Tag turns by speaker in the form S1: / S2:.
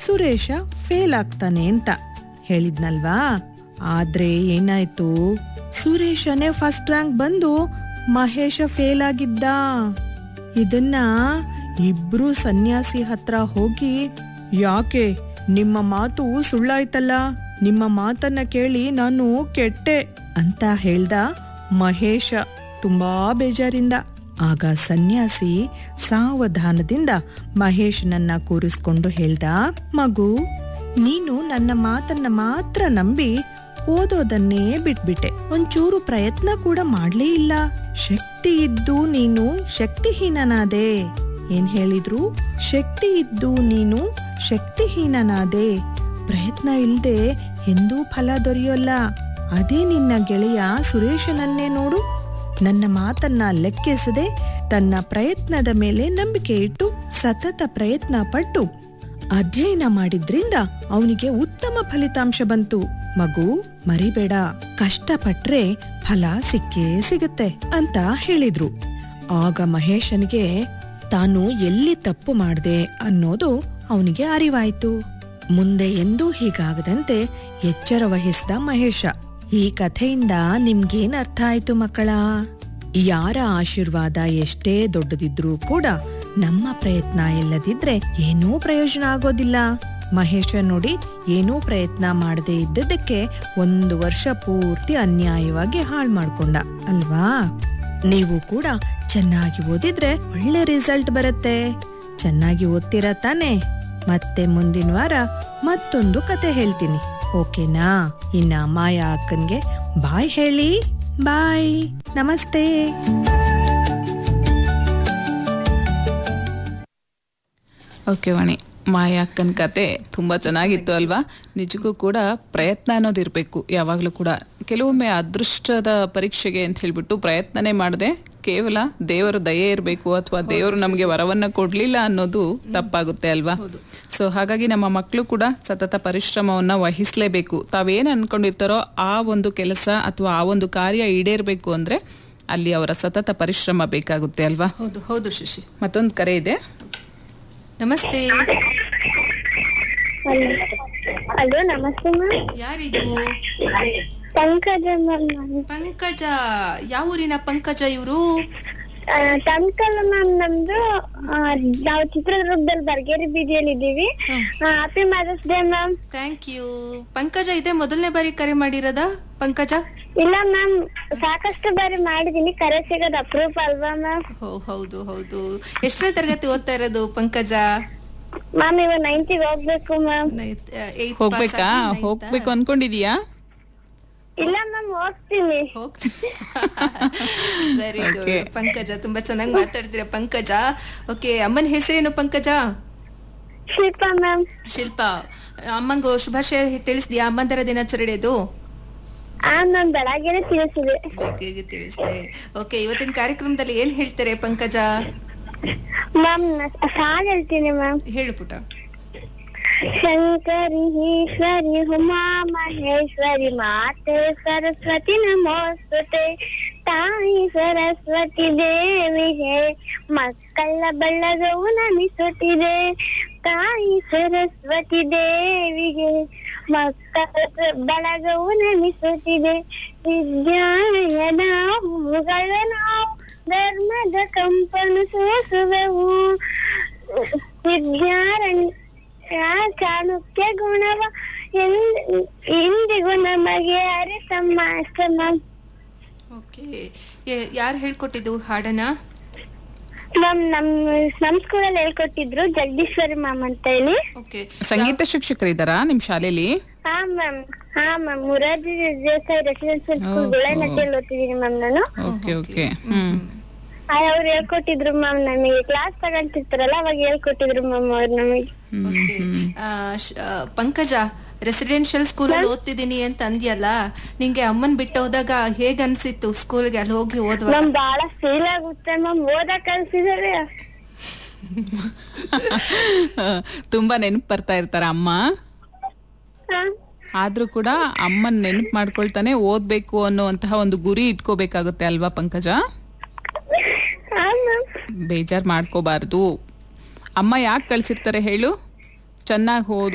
S1: Suresh fail ಆಗ್ತಾನೆ ಅಂತ ಹೇಳಿದ್ನಲ್ವಾ ಆದ್ರೆ ಏನಾಯ್ತು ಸುರೇಶನೇ ಫಸ್ಟ್ ರ್ಯಾಂಕ್ ಬಂದು ಮಹೇಶ ಫೇಲ್ ಆಗಿದ್ದ ಇದನ್ನ ಇಬ್ರು ಸನ್ಯಾಸಿ ಹತ್ರ ಹೋಗಿ ಯಾಕೆ ನಿಮ್ಮ ಮಾತು ಸುಳ್ಳಾಯ್ತಲ್ಲ ನಿಮ್ಮ ಮಾತನ್ನ ಕೇಳಿ ನಾನು ಕೆಟ್ಟೆ ಅಂತ ಹೇಳ್ದ ಮಹೇಶ ತುಂಬಾ ಬೇಜಾರಿಂದ ಆಗ ಸನ್ಯಾಸಿ ಸಾವಧಾನದಿಂದ ಮಹೇಶನನ್ನ ಕೂರಿಸ್ಕೊಂಡು ಹೇಳ್ದ ಮಗು ನೀನು ನನ್ನ ಮಾತನ್ನ ಮಾತ್ರ ನಂಬಿ ಓದೋದನ್ನೇ ಬಿಟ್ಬಿಟ್ಟೆ ಒಂಚೂರು ಪ್ರಯತ್ನ ಕೂಡ ಮಾಡ್ಲೇ ಇಲ್ಲ ಶಕ್ತಿ ಇದ್ದು ನೀನು ಶಕ್ತಿಹೀನನಾದೆ ಏನ್ ಹೇಳಿದ್ರು ಶಕ್ತಿ ಇದ್ದು ನೀನು ಶಕ್ತಿಹೀನನಾದೆ ಪ್ರಯತ್ನ ಇಲ್ದೆ ಎಂದೂ ಫಲ ದೊರೆಯೋಲ್ಲ ಅದೇ ನಿನ್ನ ಗೆಳೆಯ ಸುರೇಶನನ್ನೇ ನೋಡು ನನ್ನ ಮಾತನ್ನ ಲೆಕ್ಕಿಸದೆ ತನ್ನ ಪ್ರಯತ್ನದ ಮೇಲೆ ನಂಬಿಕೆ ಇಟ್ಟು ಸತತ ಪ್ರಯತ್ನ ಪಟ್ಟು ಅಧ್ಯಯನ ಮಾಡಿದ್ರಿಂದ ಅವನಿಗೆ ಉತ್ತಮ ಫಲಿತಾಂಶ ಬಂತು ಮಗು ಮರಿಬೇಡ ಕಷ್ಟಪಟ್ರೆ ಫಲ ಸಿಕ್ಕೇ ಸಿಗುತ್ತೆ ಅಂತ ಹೇಳಿದ್ರು ಆಗ ಮಹೇಶನಿಗೆ ತಾನು ಎಲ್ಲಿ ತಪ್ಪು ಮಾಡ್ದೆ ಅನ್ನೋದು ಅವನಿಗೆ ಅರಿವಾಯ್ತು ಮುಂದೆ ಎಂದೂ ಹೀಗಾಗದಂತೆ ಎಚ್ಚರ ವಹಿಸಿದ ಮಹೇಶ ಈ ಕಥೆಯಿಂದ ನಿಮ್ಗೇನ್ ಅರ್ಥ ಆಯ್ತು ಮಕ್ಕಳ ಯಾರ ಆಶೀರ್ವಾದ ಎಷ್ಟೇ ದೊಡ್ಡದಿದ್ರೂ ಕೂಡ ನಮ್ಮ ಪ್ರಯತ್ನ ಇಲ್ಲದಿದ್ರೆ ಏನೂ ಪ್ರಯೋಜನ ಆಗೋದಿಲ್ಲ ಮಹೇಶ ನೋಡಿ ಏನೂ ಪ್ರಯತ್ನ ಮಾಡದೇ ಇದ್ದದಕ್ಕೆ ಒಂದು ವರ್ಷ ಪೂರ್ತಿ ಅನ್ಯಾಯವಾಗಿ ಹಾಳು ಮಾಡ್ಕೊಂಡ ಅಲ್ವಾ ನೀವು ಕೂಡ ಚೆನ್ನಾಗಿ ಓದಿದ್ರೆ ಒಳ್ಳೆ ರಿಸಲ್ಟ್ ಬರುತ್ತೆ ಚೆನ್ನಾಗಿ ಓದ್ತೀರಾ ತಾನೆ ಮತ್ತೆ ಮುಂದಿನ ವಾರ ಮತ್ತೊಂದು ಕತೆ ಹೇಳ್ತೀನಿ ಓಕೆನಾ ಇನ್ನ ಮಾಯಾ ಅಕ್ಕನ್ಗೆ ಬಾಯ್ ಹೇಳಿ ಬಾಯ್ ನಮಸ್ತೆ
S2: ಓಕೆ ವಾಣಿ ಮಾಯ ಅಕ್ಕನ ಕತೆ ತುಂಬ ಚೆನ್ನಾಗಿತ್ತು ಅಲ್ವಾ ನಿಜಕ್ಕೂ ಕೂಡ ಪ್ರಯತ್ನ ಅನ್ನೋದು ಇರಬೇಕು ಯಾವಾಗಲೂ ಕೂಡ ಕೆಲವೊಮ್ಮೆ ಅದೃಷ್ಟದ ಪರೀಕ್ಷೆಗೆ ಅಂತ ಹೇಳ್ಬಿಟ್ಟು ಪ್ರಯತ್ನನೇ ಮಾಡದೆ ಕೇವಲ ದೇವರ ದಯೆ ಇರಬೇಕು ಅಥವಾ ದೇವರು ನಮಗೆ ವರವನ್ನ ಕೊಡ್ಲಿಲ್ಲ ಅನ್ನೋದು ತಪ್ಪಾಗುತ್ತೆ ಅಲ್ವಾ ಸೊ ಹಾಗಾಗಿ ನಮ್ಮ ಮಕ್ಕಳು ಕೂಡ ಸತತ ಪರಿಶ್ರಮವನ್ನ ವಹಿಸಲೇಬೇಕು ತಾವೇನು ಅನ್ಕೊಂಡಿರ್ತಾರೋ ಆ ಒಂದು ಕೆಲಸ ಅಥವಾ ಆ ಒಂದು ಕಾರ್ಯ ಈಡೇರಬೇಕು ಅಂದ್ರೆ ಅಲ್ಲಿ ಅವರ ಸತತ ಪರಿಶ್ರಮ ಬೇಕಾಗುತ್ತೆ ಅಲ್ವಾ
S3: ಹೌದು ಹೌದು ಶಶಿ
S2: ಮತ್ತೊಂದು ಕರೆ ಇದೆ
S3: ನಮಸ್ತೆ
S4: ಹಲೋ ನಮಸ್ತೆ ಮ್ಯಾಮ್
S3: ಯಾರಿದು
S4: ಪಂಕಜ ಮ್ಯಾಮ್
S3: ಪಂಕಜ ಯಾವ ಊರಿನ ಪಂಕಜ ಇವರು
S4: ಟಂಕಲ್ ಮ್ಯಾಮ್ ನಮ್ದು ಆ, ನಾವು ಚಿತ್ರದುರ್ಗದಲ್ಲಿ ಬರ್ಗೇರಿ ಬೀದಿಯಲ್ಲಿ ಇದ್ದೀವಿ happy mother's day ma'am
S3: thank you Pankaja ಇದೆ ಮೊದಲನೇ ಬಾರಿ ಕರೆ ಮಾಡಿರೋದ ಪಂಕಜ
S4: ಇಲ್ಲ ಮ್ಯಾಮ್ ಸಾಕಷ್ಟು ಬಾರಿ ಮಾಡಿದೀನಿ ಕರೆ ಸಿಗೋದು ಅಪ್ರೂಪ್ ಅಲ್ವಾ ಮ್ಯಾಮ್
S3: ಹೋ ಹೌದು ಹೌದು ಎಷ್ಟನೇ ತರಗತಿ ಓದ್ತಾ ಇರೋದು ಪಂಕಜ
S4: ಮ್ಯಾಮ್ ಇವಾಗ ನೈನ್ತಿಗೆ ಹೋಗ್ಬೇಕು ಮ್ಯಾಮ್
S2: ಹೋಗ್ಬೇಕಾ ಹೋಗ್ಬೇಕು ಅನ್ಕೊಂಡಿದೀಯಾ
S4: ಇಲ್ಲ ಮ್ಯಾಮ್ ಹೋಗ್ತೀನಿ
S3: ವೆರಿ
S2: Okay.
S3: ಗುಡ್ ಪಂಕಜ ತುಂಬಾ ಚೆನ್ನಾಗಿ ಮಾತಾಡ್ತೀರಾ ಪಂಕಜ ಓಕೆ ಅಮ್ಮನ ಹೆಸರೇನು ಪಂಕಜ
S4: ಶಿಲ್ಪಾ ಮ್ಯಾಮ್
S3: ಶಿಲ್ಪ ಅಮ್ಮಂಗೂ ಶುಭಾಶಯ ತಿಳಿಸ್ತೀಯಾ ಅಮ್ಮಂದರ ದಿನಾಚರಣೆದು
S4: ಆ ಮ್ಯಾಮ್ ಬೆಳಗ್ಗೆನೆ ತಿಳಿಸಿದೆ
S3: ಬೇಕಿಗೆ ತಿಳಿಸ್ದೆ ಓಕೆ ಇವತ್ತಿನ ಕಾರ್ಯಕ್ರಮದಲ್ಲಿ ಏನ್ ಹೇಳ್ತಾರೆ ಪಂಕಜ
S4: ಮ್ಯಾಮ್ ಸಾಂಗ್ ಹೇಳ್ತೀನಿ ಮ್ಯಾಮ್
S3: ಹೇಳು ಪುಟ
S4: ಶಂಕರಿ ಈಶ್ವರಿ ಉಮಾ ಮಹೇಶ್ವರಿ ಮಾತೆ ಸರಸ್ವತಿ ನಮೋಸ್ತುತೆ ತಾಯಿ ಸರಸ್ವತಿ ದೇವಿಗೆ ಮಕ್ಕಳ ಬಳ್ಳಗವು ನಮಿಸುತ್ತಿದೆ ತಾಯಿ ಸರಸ್ವತಿ ದೇವಿಗೆ ಮಕ್ಕಳ ಬಳಗವು ನಮಿಸುತ್ತಿದೆ ವಿದ್ಯಾಲಯದ ಹೂಗಳ ನಾವು ಧರ್ಮದ ಕಂಪನು ಸೂಸುವೆವು ವಿದ್ಯಾರಣ್ಯ ಚಾಣಕ್ಯ ಗುಣವ ಎಂದ್- ಇಂದಿಗೂ ನಮಗೆ ಅರಿತಮ್ಮ ಅಷ್ಟೇ ಮ್ಯಾಮ್
S3: ಓಕೆ ಯಾರು ಹೇಳ್ಕೊಟ್ಟಿದ್ದು ಹಾಡನ್ನ
S4: ಮ್ಯಾಮ್ ನಮ್ ನಮ್ ಸ್ಕೂಲಲ್ಲಿ ಹೇಳ್ಕೊಟ್ಟಿದ್ರು ಜಗದೀಶ್ವರಿ ಮ್ಯಾಮ್ ಅಂತ ಹೇಳಿ
S3: ಓಕೆ
S2: ಸಂಗೀತ ಶಿಕ್ಷಕರಿದ್ದಾರಾ ನಿಮ್ ಶಾಲೆಯಲ್ಲಿ
S4: ಹಾ ಮ್ಯಾಮ್ ಹಾ ma'am Morarji Desai residential school
S2: ಓಹೋ.
S4: ಗುಳನಟ್ಟಿಯಲ್ಲಿ ಓದ್ತಿದ್ದೀನಿ ಮ್ಯಾಮ್ ನಾನು
S2: ಓಕೆ ಓಕೆ ಹ್ಮ್
S4: ಅವ್ರು ಹೇಳ್ಕೊಟ್ಟಿದ್ರು ಮ್ಯಾಮ್ ನಮಗೆ ಕ್ಲಾಸ್ ತಗೊಂತಿರ್ತಾರಲ್ಲ ಅವಾಗ ಹೇಳ್ಕೊಟ್ಟಿದ್ರು ಮ್ಯಾಮ್ ಅವ್ರು ನಮಗೆ
S3: ಓಕೆ ಆ, ಶ- ಆ, ಪಂಕಜ ರೆಸಿಡೆನ್ಷಿಯಲ್ ಸ್ಕೂಲಲ್ಲಿ ಓದ್ತಿದ್ದೀನಿ ಅಂತ ಅಂದ್ಯಲ್ಲ ನಿಂಗೆ ಅಮ್ಮನ್ ಬಿಟ್ಟು ಹೋದಾಗ ಹೇಗ್ ಅನ್ಸಿತ್ತು ಸ್ಕೂಲ್ಗೆ ಅಲ್ಲಿ ಹೋಗಿ ಓದುವಾಗ
S4: ಮ್ಯಾಮ್ ಬಹಳ ಫೀಲ್ ಆಗುತ್ತೆ ಮ್ಯಾಮ್ ಓದಕ್ ಕಲ್ಸಿದಾರೆ
S2: ತುಂಬಾ ನೆನಪು ಬರ್ತಾ ಇರ್ತಾರ ಅಮ್ಮ
S4: ಹಾ
S2: ಆದ್ರೂ ಕೂಡ ಅಮ್ಮನ್ ನೆನಪು ಮಾಡ್ಕೊಳ್ತಾನೆ ಓದ್ಬೇಕು ಅನ್ನುವಂತಹ ಒಂದು ಗುರಿ ಇಟ್ಕೋಬೇಕಾಗುತ್ತೆ ಅಲ್ವಾ ಪಂಕಜ
S4: ಹಾ ಮ್ಯಾಮ್
S2: ಬೇಜಾರ್ ಮಾಡ್ಕೋಬಾರ್ದು ಅಮ್ಮ ಯಾಕೆ ಕಳ್ಸಿರ್ತಾರೆ ಹೇಳು ಚೆನ್ನಾಗಿ ಓದು